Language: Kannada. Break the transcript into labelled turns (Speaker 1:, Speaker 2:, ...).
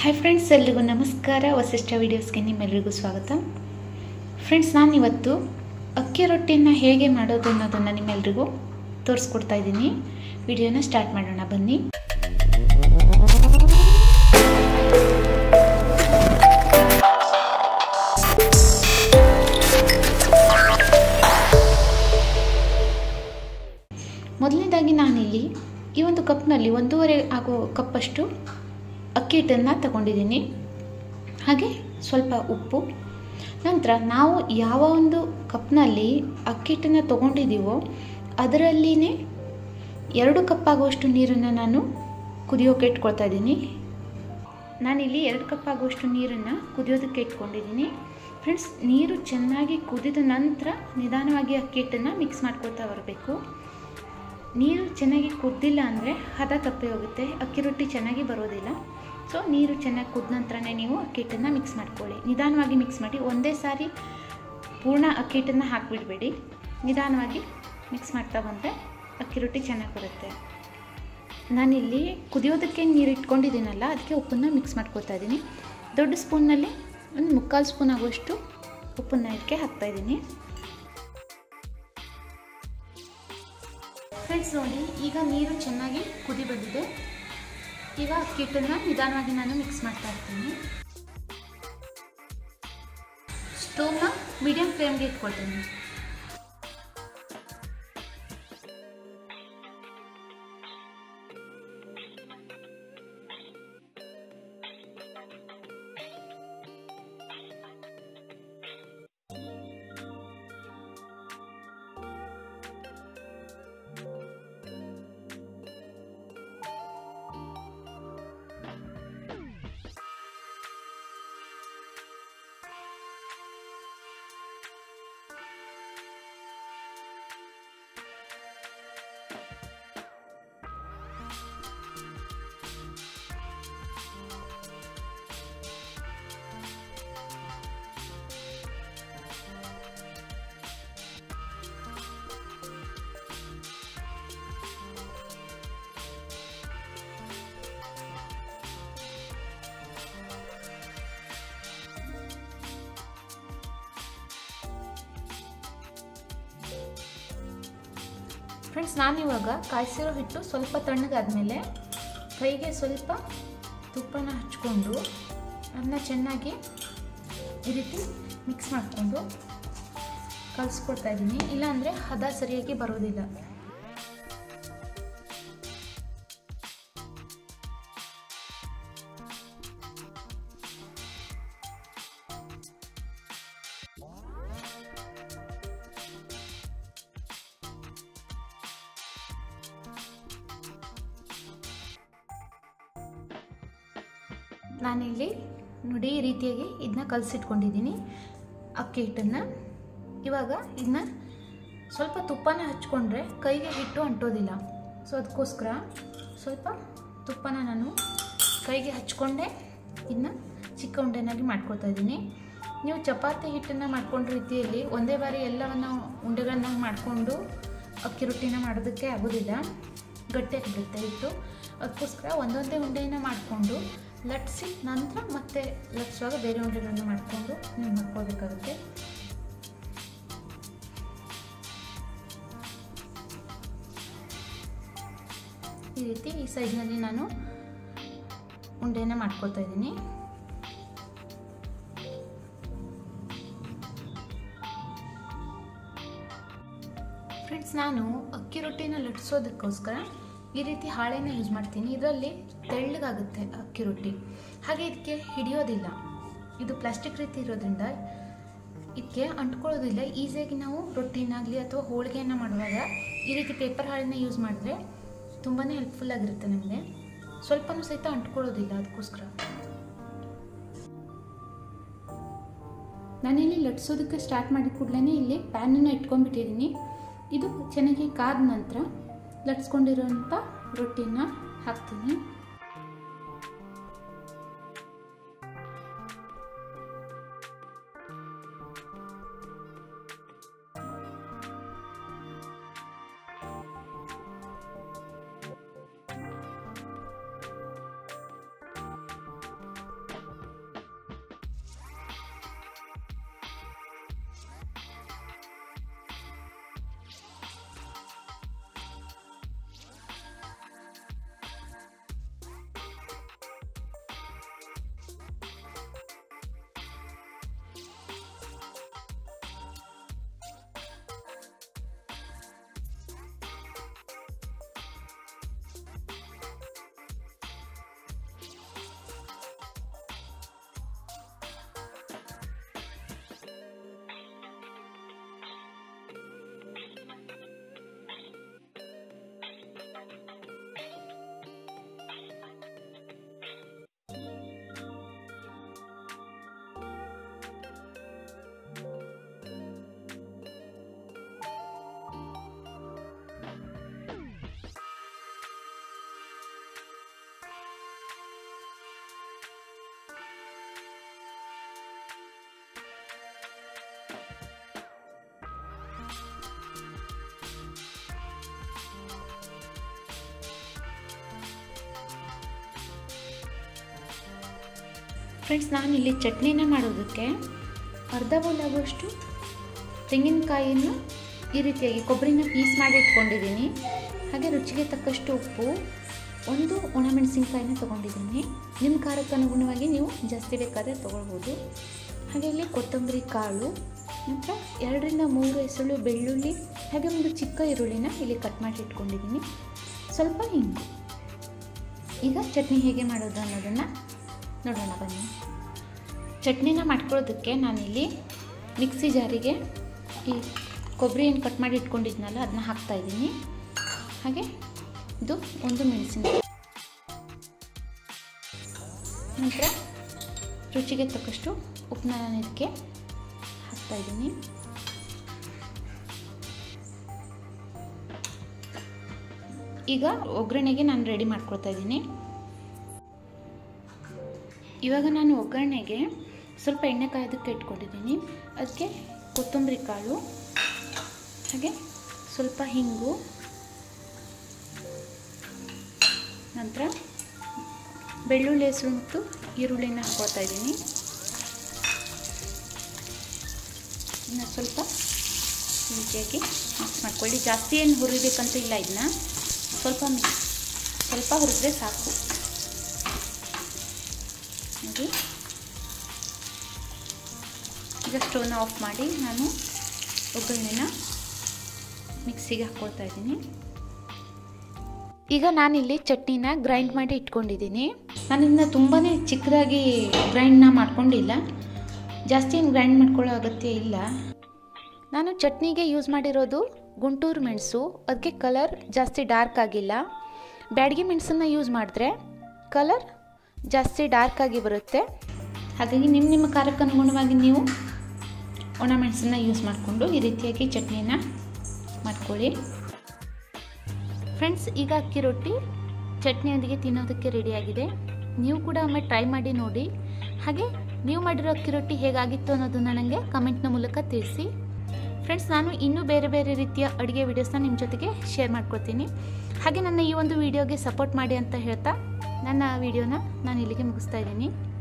Speaker 1: ಹಾಯ್ ಫ್ರೆಂಡ್ಸ್ ಎಲ್ರಿಗೂ ನಮಸ್ಕಾರ ವಸಿಷ್ಠ ವೀಡಿಯೋಸ್ಗೆ ನಿಮ್ಮೆಲ್ಲರಿಗೂ ಸ್ವಾಗತ ಫ್ರೆಂಡ್ಸ್ ನಾನಿವತ್ತು ಅಕ್ಕಿ ರೊಟ್ಟಿಯನ್ನು ಹೇಗೆ ಮಾಡೋದು ಅನ್ನೋದನ್ನು ನಿಮ್ಮೆಲ್ರಿಗೂ ತೋರಿಸ್ಕೊಡ್ತಾ ಇದ್ದೀನಿ ವಿಡಿಯೋನ ಸ್ಟಾರ್ಟ್ ಮಾಡೋಣ ಬನ್ನಿ ಮೊದಲನೇದಾಗಿ ನಾನಿಲ್ಲಿ ಈ ಒಂದು ಕಪ್ನಲ್ಲಿ ಒಂದೂವರೆ ಆಗೋ ಕಪ್ಪಷ್ಟು ಅಕ್ಕಿ ಹಿಟ್ಟನ್ನು ತಗೊಂಡಿದ್ದೀನಿ ಹಾಗೆ ಸ್ವಲ್ಪ ಉಪ್ಪು ನಂತರ ನಾವು ಯಾವ ಒಂದು ಕಪ್ನಲ್ಲಿ ಅಕ್ಕಿ ಹಿಟ್ಟನ್ನು ತೊಗೊಂಡಿದ್ದೀವೋ ಅದರಲ್ಲಿನೇ ಎರಡು ಕಪ್ ಆಗುವಷ್ಟು ನೀರನ್ನು ನಾನು ಕುದಿಯೋಕೆ ಇಟ್ಕೊಳ್ತಾ ಇದ್ದೀನಿ ನಾನಿಲ್ಲಿ ಎರಡು ಕಪ್ ಆಗುವಷ್ಟು ನೀರನ್ನು ಕುದಿಯೋದಕ್ಕೆ ಇಟ್ಕೊಂಡಿದ್ದೀನಿ ಫ್ರೆಂಡ್ಸ್ ನೀರು ಚೆನ್ನಾಗಿ ಕುದಿದ ನಂತರ ನಿಧಾನವಾಗಿ ಅಕ್ಕಿ ಹಿಟ್ಟನ್ನು ಮಿಕ್ಸ್ ಮಾಡ್ಕೊಳ್ತಾ ಬರಬೇಕು ನೀರು ಚೆನ್ನಾಗಿ ಕುದ್ದಿಲ್ಲ ಅಂದರೆ ಹದ ತಪ್ಪಿ ಹೋಗುತ್ತೆ ಅಕ್ಕಿ ರೊಟ್ಟಿ ಚೆನ್ನಾಗಿ ಬರೋದಿಲ್ಲ ಸೊ ನೀರು ಚೆನ್ನಾಗಿ ಕುದ್ದ ನಂತರನೇ ನೀವು ಅಕ್ಕಿ ಹಿಟ್ಟನ್ನು ಮಿಕ್ಸ್ ಮಾಡ್ಕೊಳ್ಳಿ ನಿಧಾನವಾಗಿ ಮಿಕ್ಸ್ ಮಾಡಿ ಒಂದೇ ಸಾರಿ ಪೂರ್ಣ ಅಕ್ಕಿ ಹಿಟ್ಟನ್ನು ಹಾಕಿಬಿಡಬೇಡಿ ನಿಧಾನವಾಗಿ ಮಿಕ್ಸ್ ಮಾಡ್ತಾ ಬಂದರೆ ಅಕ್ಕಿ ರೊಟ್ಟಿ ಚೆನ್ನಾಗಿ ಬರುತ್ತೆ ನಾನಿಲ್ಲಿ ಕುದಿಯೋದಕ್ಕೆ ನೀರು ಇಟ್ಕೊಂಡಿದ್ದೀನಲ್ಲ ಅದಕ್ಕೆ ಉಪ್ಪನ್ನು ಮಿಕ್ಸ್ ಮಾಡ್ಕೊತಾ ಇದ್ದೀನಿ ದೊಡ್ಡ ಸ್ಪೂನ್ನಲ್ಲಿ ಒಂದು ಮುಕ್ಕಾಲು ಸ್ಪೂನ್ ಆಗುವಷ್ಟು ಉಪ್ಪನ್ನು ಇದಕ್ಕೆ ಹಾಕ್ತಾಯಿದ್ದೀನಿ ಫ್ರೆಂಡ್ಸ್ ನೋಡಿ ಈಗ ನೀರು ಚೆನ್ನಾಗಿ ಕುದಿ ಬಂದಿದೆ ಈಗ ಅಕ್ಕಿ ಹಿಟ್ಟನ್ನು ನಿಧಾನವಾಗಿ ನಾನು ಮಿಕ್ಸ್ ಮಾಡ್ತಾ ಇರ್ತೀನಿ ಸ್ಟೋವ್ನ ಮೀಡಿಯಂ ಫ್ಲೇಮ್ಗೆ ಇಟ್ಕೊಳ್ತೀನಿ ಫ್ರೆಂಡ್ಸ್ ನಾನಿವಾಗ ಕಾಯಿಸಿರೋ ಹಿಟ್ಟು ಸ್ವಲ್ಪ ತಣ್ಣಗಾದ್ಮೇಲೆ ಕೈಗೆ ಸ್ವಲ್ಪ ತುಪ್ಪನ ಹಚ್ಕೊಂಡು ಅದನ್ನ ಚೆನ್ನಾಗಿ ಈ ರೀತಿ ಮಿಕ್ಸ್ ಮಾಡಿಕೊಂಡು ಕಲಿಸ್ಕೊಡ್ತಾ ಇದ್ದೀನಿ ಇಲ್ಲಾಂದರೆ ಹದ ಸರಿಯಾಗಿ ಬರೋದಿಲ್ಲ ನಾನಿಲ್ಲಿ ನೋಡಿ ಈ ರೀತಿಯಾಗಿ ಇದನ್ನ ಕಲಸಿಟ್ಕೊಂಡಿದ್ದೀನಿ ಅಕ್ಕಿ ಹಿಟ್ಟನ್ನು ಇವಾಗ ಇದನ್ನ ಸ್ವಲ್ಪ ತುಪ್ಪನ ಹಚ್ಕೊಂಡ್ರೆ ಕೈಗೆ ಹಿಟ್ಟು ಅಂಟೋದಿಲ್ಲ ಸೊ ಅದಕ್ಕೋಸ್ಕರ ಸ್ವಲ್ಪ ತುಪ್ಪನ ನಾನು ಕೈಗೆ ಹಚ್ಕೊಂಡೆ ಇದನ್ನ ಚಿಕ್ಕ ಉಂಡೆನಾಗಿ ಮಾಡ್ಕೊತಾ ಇದ್ದೀನಿ ನೀವು ಚಪಾತಿ ಹಿಟ್ಟನ್ನು ಮಾಡ್ಕೊಂಡ ರೀತಿಯಲ್ಲಿ ಒಂದೇ ಬಾರಿ ಎಲ್ಲವನ್ನು ಉಂಡೆಗಳನ್ನಾಗಿ ಮಾಡಿಕೊಂಡು ಅಕ್ಕಿ ರೊಟ್ಟಿನ ಮಾಡೋದಕ್ಕೆ ಆಗೋದಿಲ್ಲ ಗಟ್ಟಿಯಾಗಿಬಿಡುತ್ತೆ ಹಿಟ್ಟು ಅದಕ್ಕೋಸ್ಕರ ಒಂದೊಂದೇ ಉಂಡೆಯನ್ನು ಮಾಡಿಕೊಂಡು ಲಟ್ಸಿ ನಂತರ ಮತ್ತೆ ಲಟ್ಸುವಾಗ ಬೇರೆ ಉಂಡೆಗಳನ್ನು ಮಾಡಿಕೊಂಡು ನೀವು ಮಾಡ್ಕೋಬೇಕಾಗುತ್ತೆ ಈ ರೀತಿ ಈ ಸೈಜ್ನಲ್ಲಿ ನಾನು ಉಂಡೆನ ಮಾಡ್ಕೊತಾ ಇದ್ದೀನಿ ಫ್ರೆಂಡ್ಸ್ ನಾನು ಅಕ್ಕಿ ರೊಟ್ಟಿನ ಲಟ್ಸೋದಕ್ಕೋಸ್ಕರ ಈ ರೀತಿ ಹಾಳೆನ ಯೂಸ್ ಮಾಡ್ತೀನಿ ಇದರಲ್ಲಿ ತೆಳ್ಳಗಾಗುತ್ತೆ ಅಕ್ಕಿ ರೊಟ್ಟಿ ಹಾಗೆ ಇದಕ್ಕೆ ಹಿಡಿಯೋದಿಲ್ಲ ಇದು ಪ್ಲಾಸ್ಟಿಕ್ ರೀತಿ ಇರೋದ್ರಿಂದ ಇದಕ್ಕೆ ಅಂಟ್ಕೊಳ್ಳೋದಿಲ್ಲ ಈಸಿಯಾಗಿ ನಾವು ರೊಟ್ಟಿನಾಗಲಿ ಅಥವಾ ಹೋಳಿಗೆಯನ್ನು ಮಾಡುವಾಗ ಈ ರೀತಿ ಪೇಪರ್ ಹಾಳೆನ ಯೂಸ್ ಮಾಡಿದ್ರೆ ತುಂಬಾ ಹೆಲ್ಪ್ಫುಲ್ ಆಗಿರುತ್ತೆ ನಮಗೆ ಸ್ವಲ್ಪನೂ ಸಹಿತ ಅಂಟ್ಕೊಳ್ಳೋದಿಲ್ಲ ಅದಕ್ಕೋಸ್ಕರ ನಾನಿಲ್ಲಿ ಲಟ್ಸೋದಕ್ಕೆ ಸ್ಟಾರ್ಟ್ ಮಾಡಿದ ಕೂಡಲೇ ಇಲ್ಲಿ ಪ್ಯಾನನ್ನು ಇಟ್ಕೊಂಡ್ಬಿಟ್ಟಿದ್ದೀನಿ ಇದು ಚೆನ್ನಾಗಿ ಕಾದ ನಂತರ ಲಟ್ಸ್ಕೊಂಡಿರೋಂಥ ರೊಟ್ಟಿನ ಹಾಕ್ತೀನಿ ಫ್ರೆಂಡ್ಸ್ ನಾನು ಇಲ್ಲಿ ಚಟ್ನಿನ ಮಾಡೋದಕ್ಕೆ ಅರ್ಧ ಬೌಲ್ ಆಗುವಷ್ಟು ತೆಂಗಿನಕಾಯಿಯನ್ನು ಈ ರೀತಿಯಾಗಿ ಕೊಬ್ಬರಿನ ಪೀಸ್ ಮಾಡಿ ಇಟ್ಕೊಂಡಿದ್ದೀನಿ ಹಾಗೆ ರುಚಿಗೆ ತಕ್ಕಷ್ಟು ಉಪ್ಪು ಒಂದು ಒಣಮೆಣಸಿನ್ಕಾಯಿನ ತೊಗೊಂಡಿದ್ದೀನಿ ನಿಮ್ಮ ಖಾರಕ್ಕೆ ಅನುಗುಣವಾಗಿ ನೀವು ಜಾಸ್ತಿ ಬೇಕಾದರೆ ತೊಗೊಳ್ಬೋದು ಹಾಗೆ ಇಲ್ಲಿ ಕೊತ್ತಂಬರಿ ಕಾಳು ನಂತರ ಎರಡರಿಂದ ಮೂರು ಹೆಸಳು ಬೆಳ್ಳುಳ್ಳಿ ಹಾಗೆ ಒಂದು ಚಿಕ್ಕ ಈರುಳ್ಳಿನ ಇಲ್ಲಿ ಕಟ್ ಮಾಡಿ ಇಟ್ಕೊಂಡಿದ್ದೀನಿ ಸ್ವಲ್ಪ ಹಿಂಗು ಈಗ ಚಟ್ನಿ ಹೇಗೆ ಮಾಡೋದು ಅನ್ನೋದನ್ನು ನೋಡೋಣ ಬನ್ನಿ ಚಟ್ನಿನ ಮಾಡ್ಕೊಳ್ಳೋದಕ್ಕೆ ನಾನಿಲ್ಲಿ ಮಿಕ್ಸಿ ಜಾರಿಗೆ ಈ ಕೊಬ್ಬರಿ ಏನು ಕಟ್ ಮಾಡಿ ಇಟ್ಕೊಂಡಿದ್ನಲ್ಲ ಅದನ್ನ ಹಾಕ್ತಾಯಿದ್ದೀನಿ ಹಾಗೆ ಇದು ಒಂದು ಮೆಣಸಿನಕಾಯಿ ನಂತರ ರುಚಿಗೆ ತಕ್ಕಷ್ಟು ಉಪ್ಪನ್ನ ನಾನು ಇದಕ್ಕೆ ಹಾಕ್ತಾಯಿದ್ದೀನಿ ಈಗ ಒಗ್ಗರಣೆಗೆ ನಾನು ರೆಡಿ ಮಾಡ್ಕೊಳ್ತಾ ಇದ್ದೀನಿ ಇವಾಗ ನಾನು ಒಗ್ಗರಣೆಗೆ ಸ್ವಲ್ಪ ಎಣ್ಣೆ ಕಾಯೋದಕ್ಕೆ ಇಟ್ಕೊಂಡಿದ್ದೀನಿ ಅದಕ್ಕೆ ಕೊತ್ತಂಬರಿ ಕಾಳು ಹಾಗೆ ಸ್ವಲ್ಪ ಹಿಂಗು ನಂತರ ಬೆಳ್ಳುಳ್ಳಿ ಹೆಸರು ಮತ್ತು ಈರುಳ್ಳಿನ ಹಾಕ್ಕೊಳ್ತಾ ಇದ್ದೀನಿ ಇನ್ನು ಸ್ವಲ್ಪ ರೀತಿಯಾಗಿ ಮಿಕ್ಸ್ ಮಾಡ್ಕೊಳ್ಳಿ ಜಾಸ್ತಿ ಏನು ಹುರಿಬೇಕಂತ ಇಲ್ಲ ಇದನ್ನ ಸ್ವಲ್ಪ ಮಿಕ್ಸ್ ಸ್ವಲ್ಪ ಹುರಿದ್ರೆ ಸಾಕು ನೋಡಿ ಈಗ ಸ್ಟೋವ್ನ ಆಫ್ ಮಾಡಿ ನಾನು ಒಗ್ಗರಣೆನ ಮಿಕ್ಸಿಗೆ ಹಾಕ್ಕೊಳ್ತಾ ಇದ್ದೀನಿ ಈಗ ನಾನಿಲ್ಲಿ ಚಟ್ನಿನ ಗ್ರೈಂಡ್ ಮಾಡಿ ಇಟ್ಕೊಂಡಿದ್ದೀನಿ ನಾನಿನ್ನ ತುಂಬಾ ಚಿಕ್ಕದಾಗಿ ಗ್ರೈಂಡ್ನ ಮಾಡ್ಕೊಂಡಿಲ್ಲ ಜಾಸ್ತಿ ಏನು ಗ್ರೈಂಡ್ ಮಾಡ್ಕೊಳ್ಳೋ ಅಗತ್ಯ ಇಲ್ಲ ನಾನು ಚಟ್ನಿಗೆ ಯೂಸ್ ಮಾಡಿರೋದು ಗುಂಟೂರು ಮೆಣಸು ಅದಕ್ಕೆ ಕಲರ್ ಜಾಸ್ತಿ ಡಾರ್ಕ್ ಆಗಿಲ್ಲ ಬ್ಯಾಡಗಿ ಮೆಣಸನ್ನು ಯೂಸ್ ಮಾಡಿದ್ರೆ ಕಲರ್ ಜಾಸ್ತಿ ಡಾರ್ಕ್ ಆಗಿ ಬರುತ್ತೆ ಹಾಗಾಗಿ ನಿಮ್ಮ ನಿಮ್ಮ ಖಾರಕ್ಕೆ ಅನುಗುಣವಾಗಿ ನೀವು ಒಣಮೆಣಸನ್ನು ಯೂಸ್ ಮಾಡಿಕೊಂಡು ಈ ರೀತಿಯಾಗಿ ಚಟ್ನಿನ ಮಾಡ್ಕೊಳ್ಳಿ ಫ್ರೆಂಡ್ಸ್ ಈಗ ಅಕ್ಕಿ ರೊಟ್ಟಿ ಚಟ್ನಿಯೊಂದಿಗೆ ತಿನ್ನೋದಕ್ಕೆ ರೆಡಿಯಾಗಿದೆ ನೀವು ಕೂಡ ಒಮ್ಮೆ ಟ್ರೈ ಮಾಡಿ ನೋಡಿ ಹಾಗೆ ನೀವು ಮಾಡಿರೋ ಅಕ್ಕಿ ರೊಟ್ಟಿ ಹೇಗಾಗಿತ್ತು ಅನ್ನೋದನ್ನು ನನಗೆ ಕಮೆಂಟ್ನ ಮೂಲಕ ತಿಳಿಸಿ ಫ್ರೆಂಡ್ಸ್ ನಾನು ಇನ್ನೂ ಬೇರೆ ಬೇರೆ ರೀತಿಯ ಅಡುಗೆ ವೀಡಿಯೋಸ್ನ ನಿಮ್ಮ ಜೊತೆಗೆ ಶೇರ್ ಮಾಡ್ಕೊತೀನಿ ಹಾಗೆ ನನ್ನ ಈ ಒಂದು ವಿಡಿಯೋಗೆ ಸಪೋರ್ಟ್ ಮಾಡಿ ಅಂತ ಹೇಳ್ತಾ ನನ್ನ ವಿಡಿಯೋನ ನಾನು ಇಲ್ಲಿಗೆ ಮುಗಿಸ್ತಾ ಇದ್ದೀನಿ